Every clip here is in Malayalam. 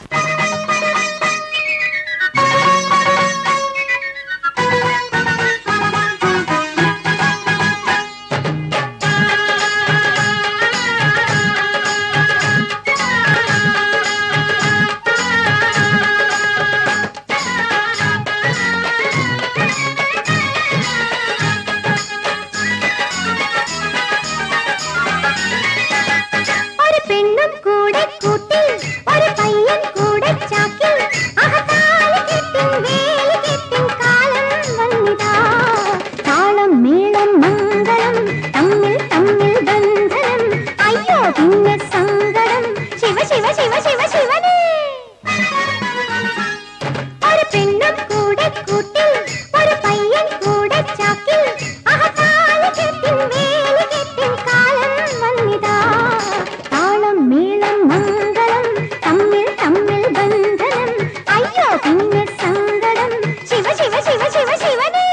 ഒരു പെണ്ണും കൂടെ കൂട്ടിൽ ഒരു പയ്യൻ കൂടെ ചാക്കിൽ അഹതാലി കെട്ടിൻ വേലി കെട്ടിൻ കാലം വന്നിതാ താളം മേളം മംഗളം തമ്മിൽ തമ്മിൽ ബന്ധനം അയ്യോ പിന്നെ സങ്കടം ശിവ ശിവ ശിവ ശിവ ശിവനേ ഒരു പെണ്ണും കൂടെ കൂട്ടിൽ ഒരു പയ്യൻ കൂടെ ചാക്കിൽ അഹതാലി കെട്ടിൻ വേലി കെട്ടിൻ കാലം വന്നിതാ താളം മേളം മംഗളം തമ്മിൽ തമ്മിൽ ബന്ധനം അയ്യോ പിന്നെ സങ്കടം ശിവ ശിവ ശിവ ശിവ ശിവനേ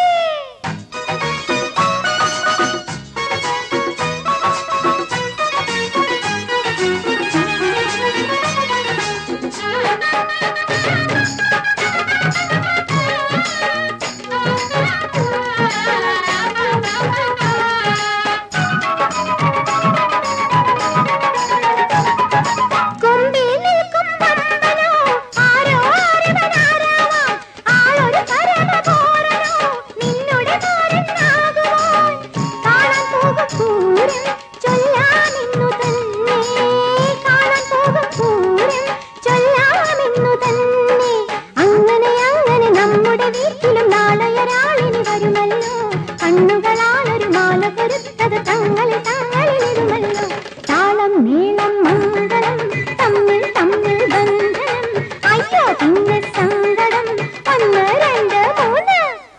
കൊമ്പിൽ നിൽക്കും പമ്പനോ ആരോ ആരവനാരാവാം ആളൊരു പരമഘോരനോ നിന്നുടെ മാരനാകുവാൻ കാണാൻ പോകും പൂരം ചൊല്ലാമിന്നു തന്നെ കാണാൻ പോകും പൂരം ചൊല്ലാമിന്നു തന്നെ അങ്ങനെ അങ്ങനെ നമ്മുടെ വീട്ടിലും നാളെയൊരാളിനി വരുമല്ലോ കണ്ണുകളാലൊരു മാല കൊരുത്തത് തങ്ങളിൽ തങ്ങളിലിരുമല്ലോ താളം നീളം മംഗളം തമ്മിൽ തമ്മിൽ ബന്ധനം അയ്യോ പിന്നെ സങ്കടം ഒന്ന് രണ്ട് മൂന്ന്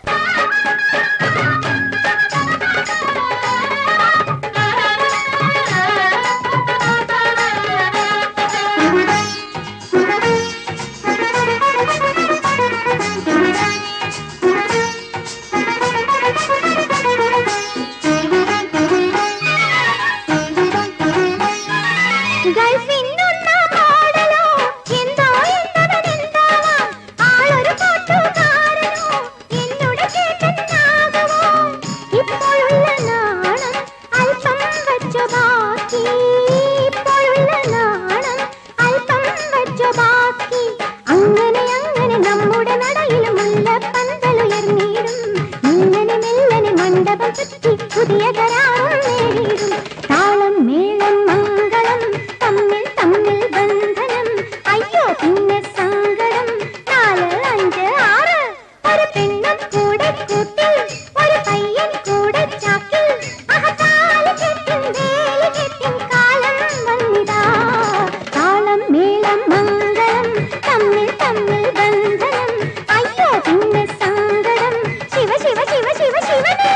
ഗൾഫിന്നൊന്നാം മോഡലോ എന്തോ എന്നവനെന്താവാം ആളൊരു പാട്ടുകാരനോ എന്നുടെ ചേട്ടനാകുമോ ഇപ്പോഴുള്ള നാണം അല്പം വച്ചു ബാക്കി ഇപ്പോഴുള്ള നാണം അല്പം വച്ചു ബാക്കി അങ്ങനെ അങ്ങനെ നമ്മുടെ നടയിൽ മുല്ലപ്പന്തലുയർന്നിടും മെല്ലനെ മെല്ലനെ മണ്ഡപം ചുറ്റി പുതിയ കരാറും നേടിയിടും താളം മേളം മംഗളം തമ്മിൽ തമ്മിൽ ബന്ധനം അയ്യോ പിന്നെ സങ്കടം നാല് അഞ്ച് ആറ് ഒരു പെണ്ണും കൂടെ കൂട്ടിൽ ഒരു പയ്യൻ കൂടെ ചാക്കിൽ അഹതാലി കെട്ടിൻ വേലി കെട്ടിൻ കാലം വന്നിതാ താളം മേളം മംഗളം തമ്മിൽ തമ്മിൽ ബന്ധനം അയ്യോ പിന്നെ സങ്കടം ശിവ ശിവ ശിവ ശിവ ശിവനേ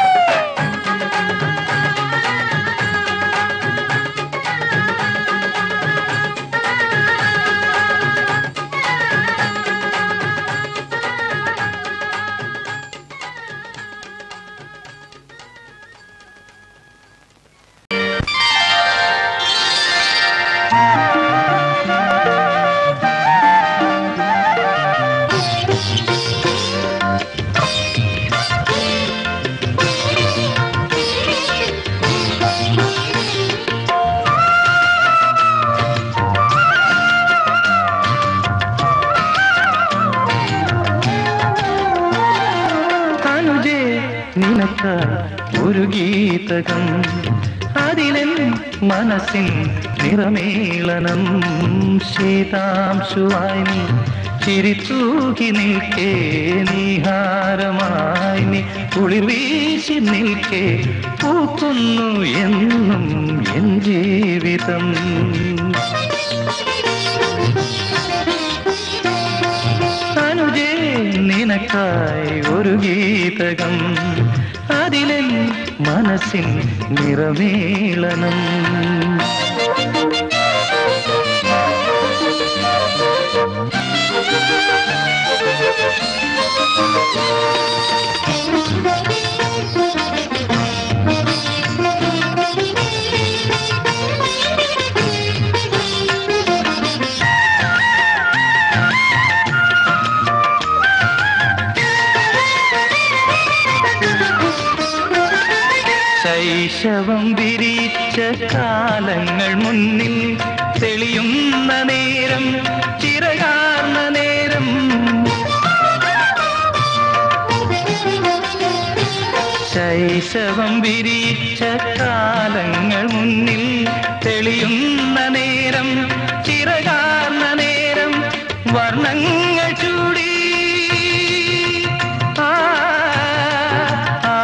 അനുജേ നിനക്ക് ഒരു ഗീതകം അതിലെൻ മനസ്സിൻ നിറമേളനം ശീതാംശുവായി നീ ചിരിത്തൂകി നിൽക്കേ നീഹാരമായി നീ കുളിർ വീശി നിൽക്കേ പൂക്കുന്നു എന്നും എൻ ജീവിതം അനുജേ നിനക്കായി ഒരു ഗീതകം അതിലെ മനസ്സിൻ നിറമേളനം ശൈശവം വിരിച്ച കാലങ്ങൾ മുന്നിൽ തെളിയുന്ന നേരം ചിറകാർന്ന നേരം ശൈശവം വിരിച്ച കാലങ്ങൾ മുന്നിൽ തെളിയുന്ന നേരം ചിറകാർന്ന നേരം വർണ്ണങ്ങൾ ചൂടി ആ, ആ,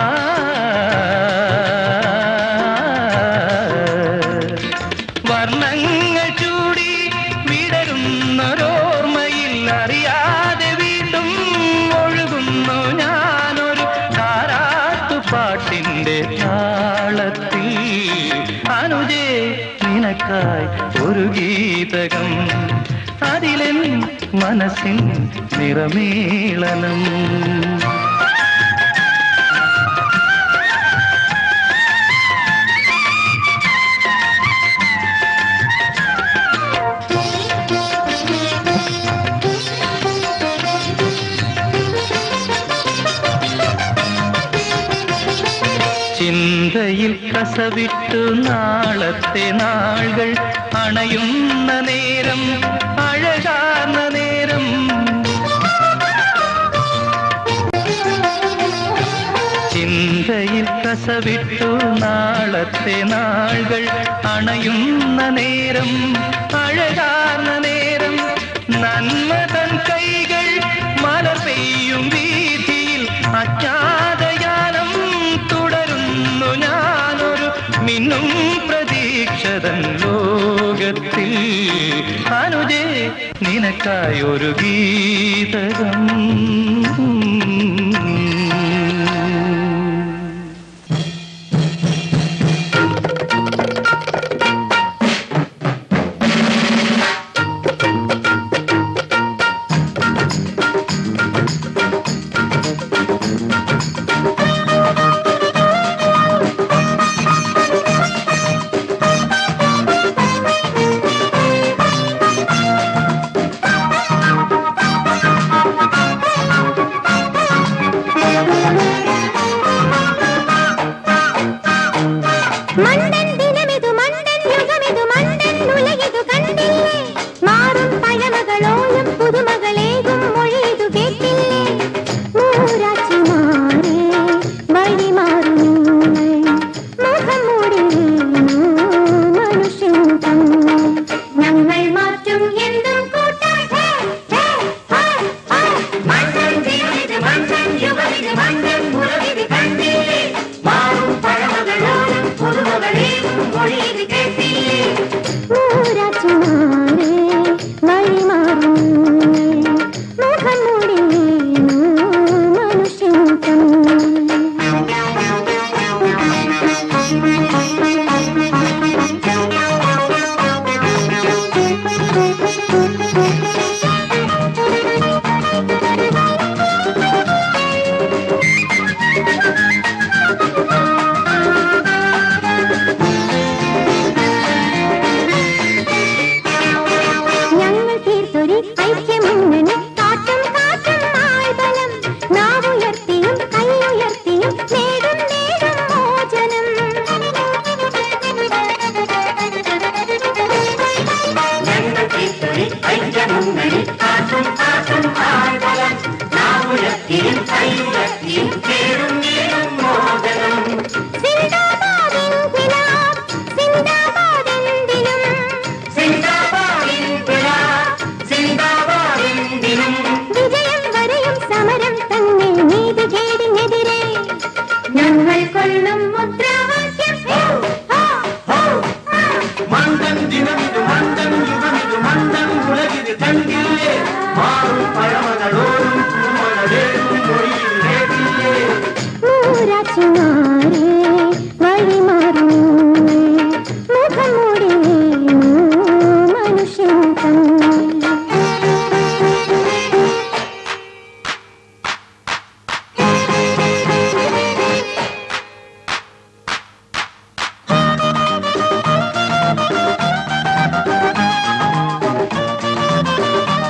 വർണ്ണങ്ങൾ ചൂടി വിടരുന്നൊരോർമ്മയിൽ അറിയാതെ വീണ്ടും ഒഴുകുന്നു ഞാനൊരു താരാട്ടുപാട്ടിന്റെ താളത്തിൽ അനുജേ നിനക്കായി ഒരു ഗീതകം അതിലെൻ മനസ്സിൻ നിറമേളനം ചിന്തയിൽ കസവിട്ടു നാളത്തെ നാളുകൾ അണയുന്ന നേരം അഴകാർന്ന നേരം ചിന്തയിൽ കസവിട്ടു നാളത്തെ നാളുകൾ അണയുന്ന നേരം അഴകാർന്ന നേരം നന്മതൻ കൈകൾ മല പെയ്യും വീതിയിൽ അജ്ഞാതയാനം തുടരുന്നു ഞാനൊരു മിന്നും പ്രതീക്ഷതൻ ലോകത്തിൽ അനുജേ നിനക്കായി ഒരു ഗീതകം മണ്ടൻ ദിനമിതു മണ്ടൻ യുഗമിതു മണ്ടൻ ഉലകിതു കണ്ടില്ലേ മാറും പഴമകളോലും പുതുമകളേകും മൊഴിയിതു കേട്ടില്ലേ മൂരാച്ചി മാറേ വഴി മാറും മുഖം മൂടി മനുഷ്യൻ തങ്ങൾ ഞങ്ങൾ മാറ്റും എന്തും കൂട്ടാൻ ഹേ, ഹേ, ഹേ, ഹേ. മണ്ടൻ ദിനമിതു മണ്ടൻ യുഗമിതു മണ്ടൻ ഉലകിതു കണ്ടില്ലേ മാറും പഴമകളോലും പുതുമകളേകും മൊഴിയിതു കേട്ടില്ലേ മൂരാച്ചി മാറേ വഴി മാറും മുഖം മൂടി മനുഷ്യൻ ഞങ്ങൾ തീർത്തൊരു ഐക്യമുന്നണി കാറ്റും കാറ്റും ആൾബലം നാവുയർത്തിയും കൈയുയർത്തിയും നേടും നേടും മോചനം ഞങ്ങൾ തീർത്തൊരു ഐക്യമുന്നണി കാറ്റും കാറ്റും ആൾബലം നാവുയർത്തിയും കൈയുയർത്തിയും ചേരും നേരും മോചനം സിന്ദാബാദിൻ ഗുലാബ് സിന്ദാബാദെന്തിനും സിന്ദാബാദിൻ ഗുലാബ്, സിന്ദാബാദിൻ ദിനം. വിജയം വരെയും സമരം തന്നെ നീതികേടിനെതിരെ ഞങ്ങൾ കൊള്ളും മുദ്രാവാക്യം ഹോ, ഹോ, ഹോ! മണ്ടൻ ദിനമിതു മണ്ടൻ യുഗമിതു മണ്ടൻ ഉലകിത് കണ്ടില്ലേ മാറും പഴമകളോടും പൂമകളേറും മൊഴിയിൽ കേട്ടില്ലേ മൂരാച്ചിമാരെ വഴി മാറും മുഖം മൂടി മനുഷ്യൻ തങ്ങൾ ും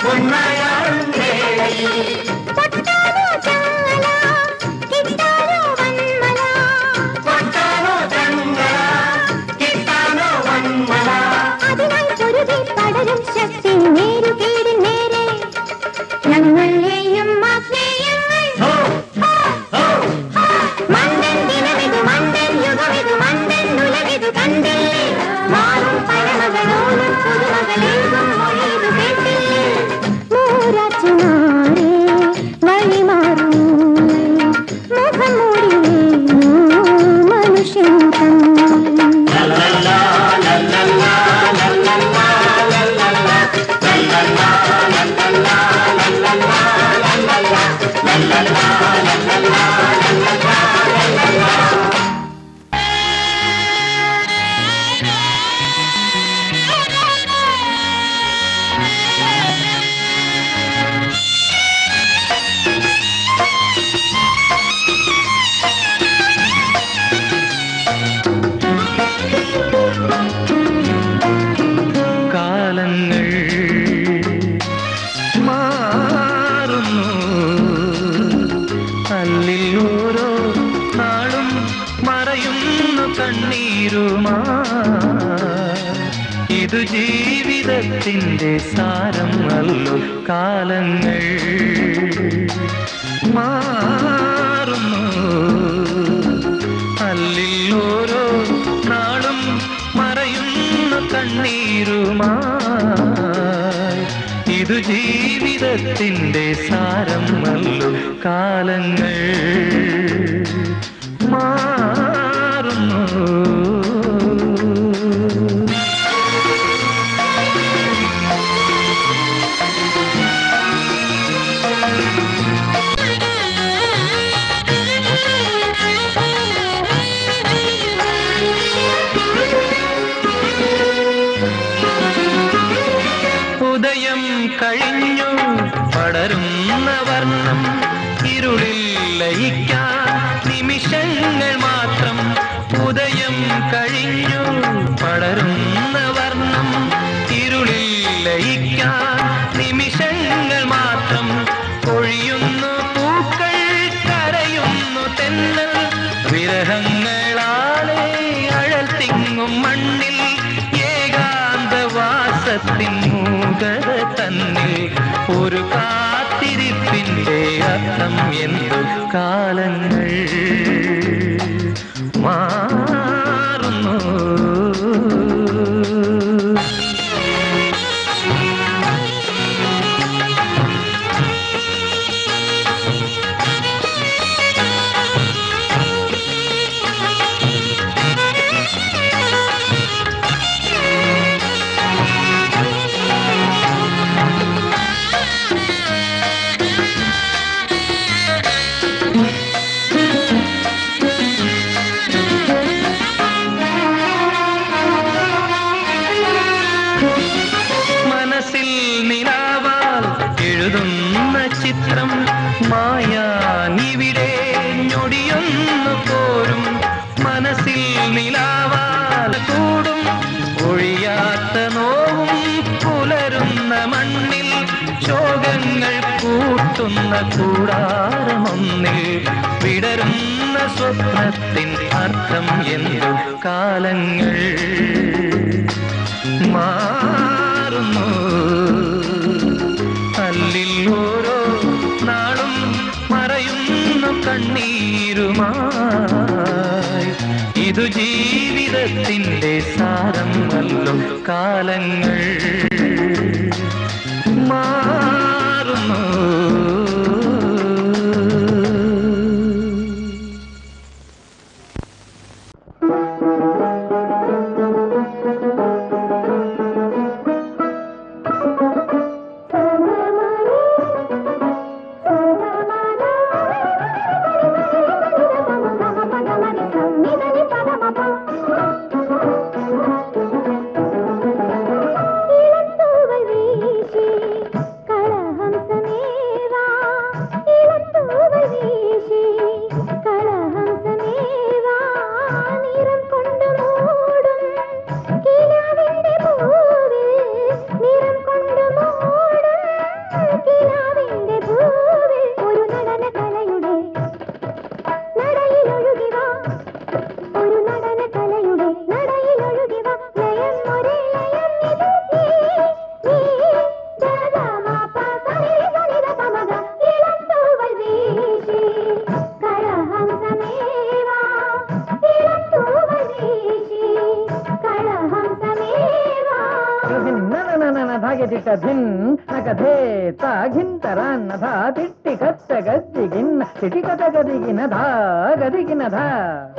പൊന്നായാളും വേളയിൽ പൊട്ടാനോ ചാല കിട്ടാനോ വന്മല കൊട്ടാനോ ചങ്ങല കിട്ടാനോ വന്മല അതിനായി പൊരുതി പടരും ശക്തി നേരുകേടി നേരെ ഞങ്ങളെയും ആശ്രയങ്ങൾ ഹോ ഹോ മണ്ടൻ ദിനമിതു മണ്ടൻ യുഗമിതു മണ്ടൻ ഉലകിതു കണ്ടില്ലേ മാറും പഴമകളോടും പുതുമകളേകും മൊഴിതു കേട്ടില്ലേ മൂരാറ്റുമാറേ വഴി മാറും മുഖം മൂടി മനുഷ്യൻ തങ്ങൾ കാലങ്ങൾ മാറുന്നു അല്ലിൽ ഓരോ നാളും മറയുന്നു കണ്ണീരുമാ ഇതു ജീവിതത്തിൻ്റെ സാരം അല്ലോ കാലങ്ങൾ മാറുന്നു അല്ലിൽ ഓരോ നാളും മറയുന്ന കണ്ണീരുമായി ഇതു ജീവിതത്തിൻ്റെ സാരം അല്ലോ കാലങ്ങൾ മാറുന്നു ഉദയം കഴിഞ്ഞു പടരുന്ന വർണ്ണം ഇരുളിൽ ലയിക്കാൻ നിമിഷങ്ങൾ മാത്രം ഉദയം കഴിഞ്ഞു പടരുന്ന വർണ്ണം ഇരുളിൽ ലയിക്കാൻ നിമിഷങ്ങൾ മാത്രം പൊഴിയുന്നു പൂക്കൾ കരയുന്നു തെന്നൽ വിരഹങ്ങളാലെ അഴൽ തിങ്ങും മണ്ണിൽ ഏകാന്തവാസത്തിൻ മൂകത തന്നിൽ ഒരു കാത്തിരിപ്പിന്റെ അർത്ഥം എന്തു കാലങ്ങൾ മാറുന്നു മനസ്സിൽ നിലാവാൽ എഴുതുന്ന ചിത്രം മായാനിവിടെ ഞൊടിയൊന്നു പോരും മനസ്സിൽ നിലാവാൽ കൂടും ഒഴിയാത്ത നോവും പുലരുന്ന മണ്ണിൽ ശോകങ്ങൾ കൂട്ടുന്ന കൂടാരമൊന്നിൽ വിടരുന്ന സ്വപ്നത്തിൻ അർത്ഥം എന്തു കാലങ്ങൾ മാറുന്നു അല്ലിൽ ഓരോ നാളും മറയുന്നു കണ്ണീരുമായി ഇതു ജീവിതത്തിൻ്റെ സാരം അല്ലോ കാലങ്ങൾ മാറുന്നു ഇളം ಧಾಗೆ ತಿಟ್ಟ ಧಿನ್ ನಕಧೇ ತಾ ಘಿಂತರ ನಧ ತಿಟ್ಟಿ ಕತ್ತ ಗದ್ದಿಗಿನ್ನ ತಿಟಿ ಕತ ಗದಿಗಿನ ಧಾ ಗದಿಗಿನ ಧಾ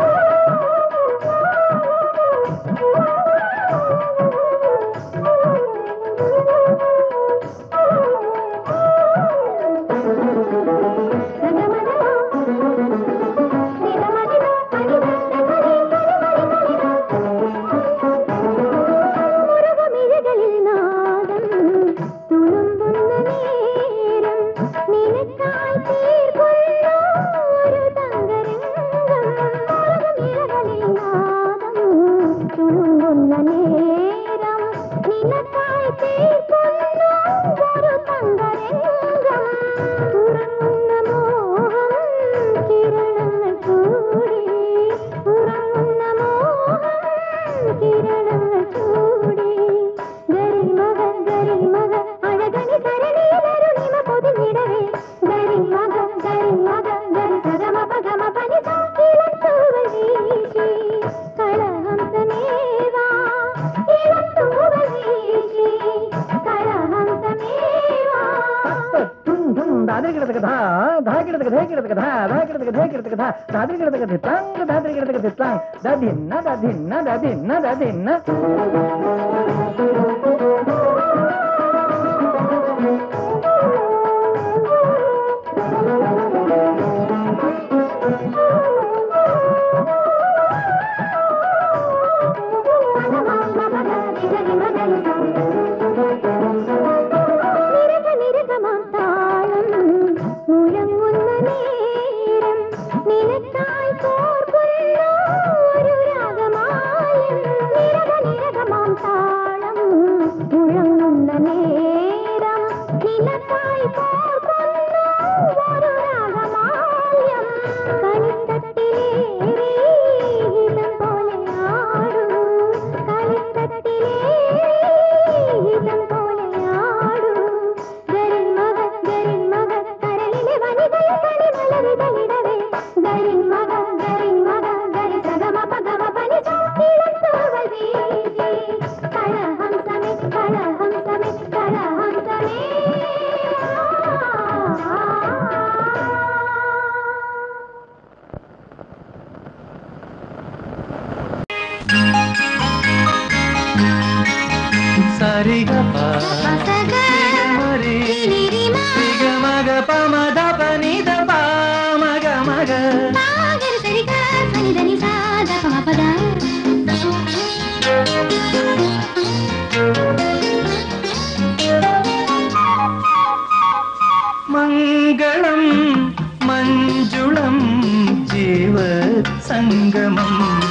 മുറുകമിഴകളിൽ നാദം തുളുമ്പുന്ന നേരം നിനക്കായി തീർക്കുന്ന ഒരു തങ്കരംഗം മുറുകമിഴകളിൽ നാദം തുളുമ്പുന്ന നേരം നിനക്കായി തീർക്കുന്ന ഒരു തങ്കരംഗം ഉറങ്ങുന്ന മോഹം കിരണങ്ങൾ ചൂടി ഉറങ്ങുന്ന മോഹം കിരണങ്ങൾ ചൂടി ഗരിമക ഗരിമക അഴകനി സരണിയിലരുണിമ പൊതിഞ്ഞിടവേ ഗരിമക ഗരിമക ഗരി സഗമ പഗമ പനി സാക്കിലം തൂവൽ വീശി കളഹംസമേവാ ഇളം തൂവൽ വീശി കളഹംസമേവാ ಧುಮ್ ಧುಮ್ ದಾದ್ರಿ ಗಿಡದಕ ಧಾ ಧಾ ಗಿಡದಕ ಧೇ ಗಿಡದಕ ಧಾ ಧಾ ಗಿಡದಕ ಧೇ ಗಿಡದಕ ಧಾ ದಾದ್ರಿ ಗಿಡದಕ ಧಿತ್ತಾಂಗ್ ದಾದ್ರಿ ಗಿಡದಕ ಧಿತ್ತಾಂಗ್ ದಧಿನ್ನ ದಧಿನ್ನ ದಧಿನ್ನ ದಧಿನ್ನ നിരക നിരകമാം താളം മുഴങ്ങുന്ന നേരം നിനക്കായി കോർക്കുന്ന ഒരു രാഗമാലം നിരക നിരകമാം താളം മുഴങ്ങുന്ന നേരം നിനക്കായി കോർക്കുന്ന ഒരു രാഗമാലം കളിത്തട്ടിലേറി ഹിതം പോലെ ആടൂ കളിത്തട്ടിലേറി ഹിതം പോലെ ആടൂ ഗരിമക ഗരിമക കരളിലെ വനിതയ കളിമലരിതളിടവേ ഗരിമക ഗരിമക ഗരി സഗമ പഗമ പനി ചാക്കിളം തൂവൽ വീശി കളഹംസമേ കളഹംസമേ കളഹംസമേ സരിഗ പസഗ മരി തിരിരിമ മഗ പമദ പനിത പാമഗ മഗ సాగరి సరిగా సనిదని సాగ పమ పద മംഗളം മഞ്ജുളം ജീവ സംഗമം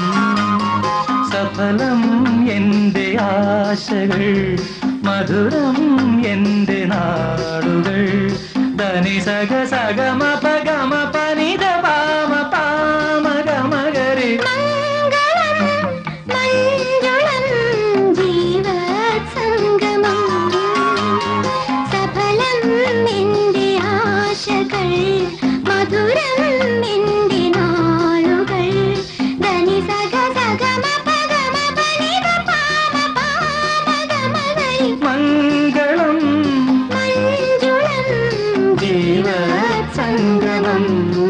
സഫലം എന്റെ ആശകൾ മധുരം എന്റെ നാടുകൾ ധനി സഗ സഗമ പഗമ പനിത പാമ പാമഗ മകരി മംഗളം മഞ്ജുളം ജീവ സംഗമം സഫലം എന്റെ ആശകൾ മധുരം എന്റെ നാളുകൾ ധനി സഗ സഗമ പഗമ പനിത പാമ പാമഗ മകരി മംഗളം മഞ്ജുളം ജീവ സംഗമം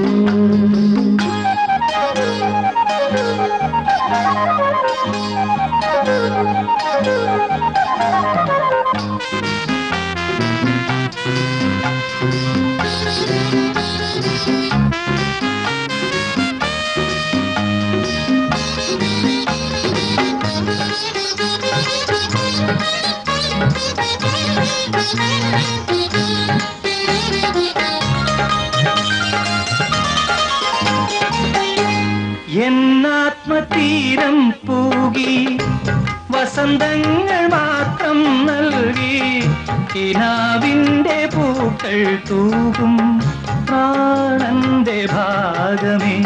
എന്നാത്മതീരം പൂകി വസന്തങ്ങൾ മാത്രം നൽകി കിനാവിന്റെ പൂക്കൾ തൂകും പ്രാണന്റെ ഭാഗമേ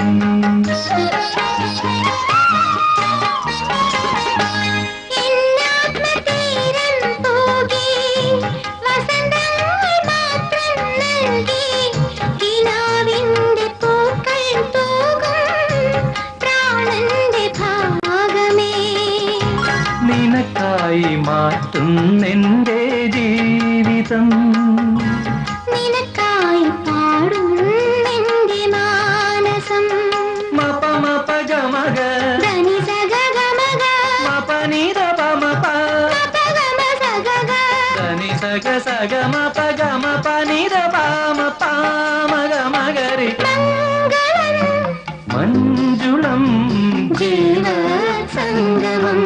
എന്നാത്മതീരം പോകി വസന്തങ്ങൾ മാത്രം നൽകി കിനാവിന്റെ പൂക്കൾ തൂകും പ്രാണന്റെ ഭാഗമേ നിനക്കായി മാറ്റി മാറ്റുന്നെന്റെ ജീവിതം നിനക്കായി പാടും നിന്റെ മാനസം മപ മപ ഗമഗ ധനി സഗ ഗമഗ മപ നിര പമപ പഗമ സഗഗ ധനി സഗ സഗ മപ ഗമ പനിര പാമ പാമ ഗമഗരി മംഗളം മഞ്ജുളം ജീവ സംഗമം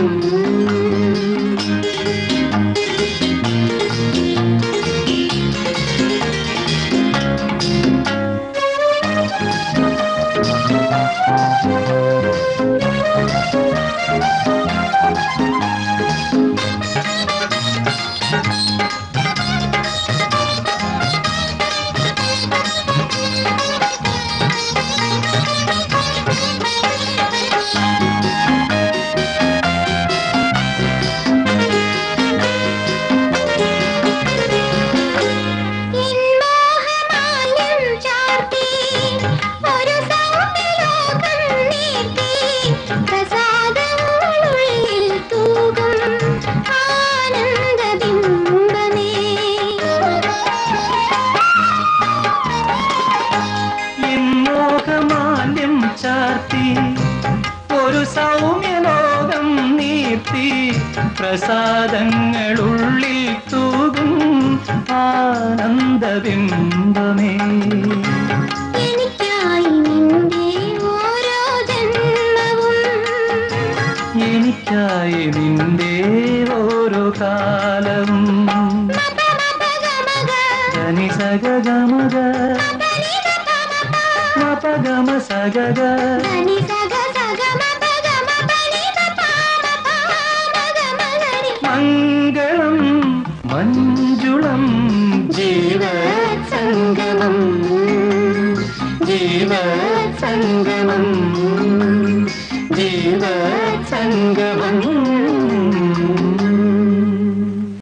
മോഹമാല്യം ചാർത്തി ഒരു സൗമ്യലോകം നീട്ടി പ്രസാദങ്ങളുള്ളിൽ തൂകും ആനന്ദബിംബമേ എൻ മോഹമാല്യം ചാർത്തി ഒരു സൗമ്യലോകം നീർത്തി പ്രസാദങ്ങളുള്ളിൽ തൂകും ആനന്ദബിംബമേ എനിക്കായി നിന്റെ ഓരോ ജന്മവും എനിക്കായി നിന്റെ ഓരോ കാലവും മപ മപ ഗമഗ ഗനി സഗ ഗമഗ പനിത പമപ മപ ഗമ സഗഗ ധനി സഗ സഗ മപ ഗമ പനിത പമപ മഗമഗരി മംഗളം മഞ്ജുളം ജീവ സംഗമം ജീവ സംഗമം